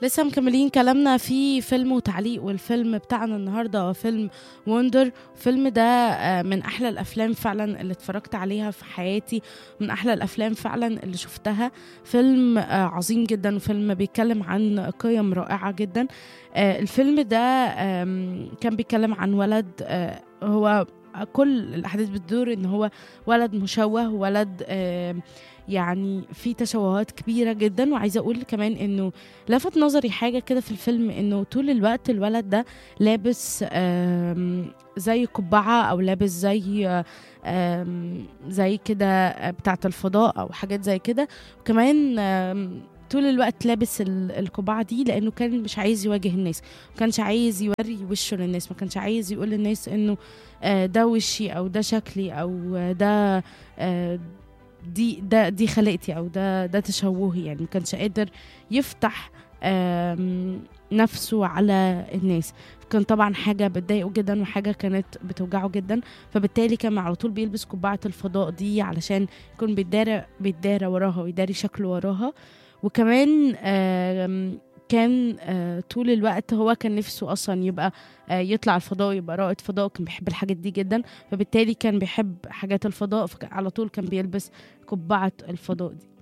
لسه مكملين كلامنا في فيلم وتعليق والفيلم بتاعنا النهارده هو فيلم وندر الفيلم ده آه، من احلى الافلام فعلا اللي اتفرجت عليها في حياتي من احلى الافلام فعلا اللي شفتها فيلم آه، عظيم جدا وفيلم بيتكلم عن قيم رائعه جدا آه، الفيلم ده آم، كان بيتكلم عن ولد آه، هو كل الاحداث بتدور ان هو ولد مشوه ولد آم، يعني في تشوهات كبيره جدا وعايزه اقول كمان انه لفت نظري حاجه كده في الفيلم انه طول الوقت الولد ده لابس آم، زي قبعه او لابس زي آم، زي كده بتاعه الفضاء او حاجات زي كده وكمان آم، طول الوقت لابس ال- القبعه دي لانه كان مش عايز يواجه الناس ما كانش عايز يوري وشه للناس ما كانش عايز يقول للناس انه آه، ده وشي او ده شكلي او آه، ده آه، دي ده دي خلقتي او ده ده تشوهي يعني ما كانش قادر يفتح آم، نفسه على الناس كان طبعا حاجة بتضايقه جدا وحاجة كانت بتوجعه جدا فبالتالي كان على طول بيلبس قبعة الفضاء دي علشان يكون بيتدارى بيتدارى وراها ويداري شكله وراها وكمان آم، كان آه، طول الوقت هو كان نفسه اصلا يبقى آه، يطلع الفضاء يبقى رائد فضاء كان بيحب الحاجات دي جدا فبالتالي كان بيحب حاجات الفضاء فعلى طول كان بيلبس قبعة الفضاء دي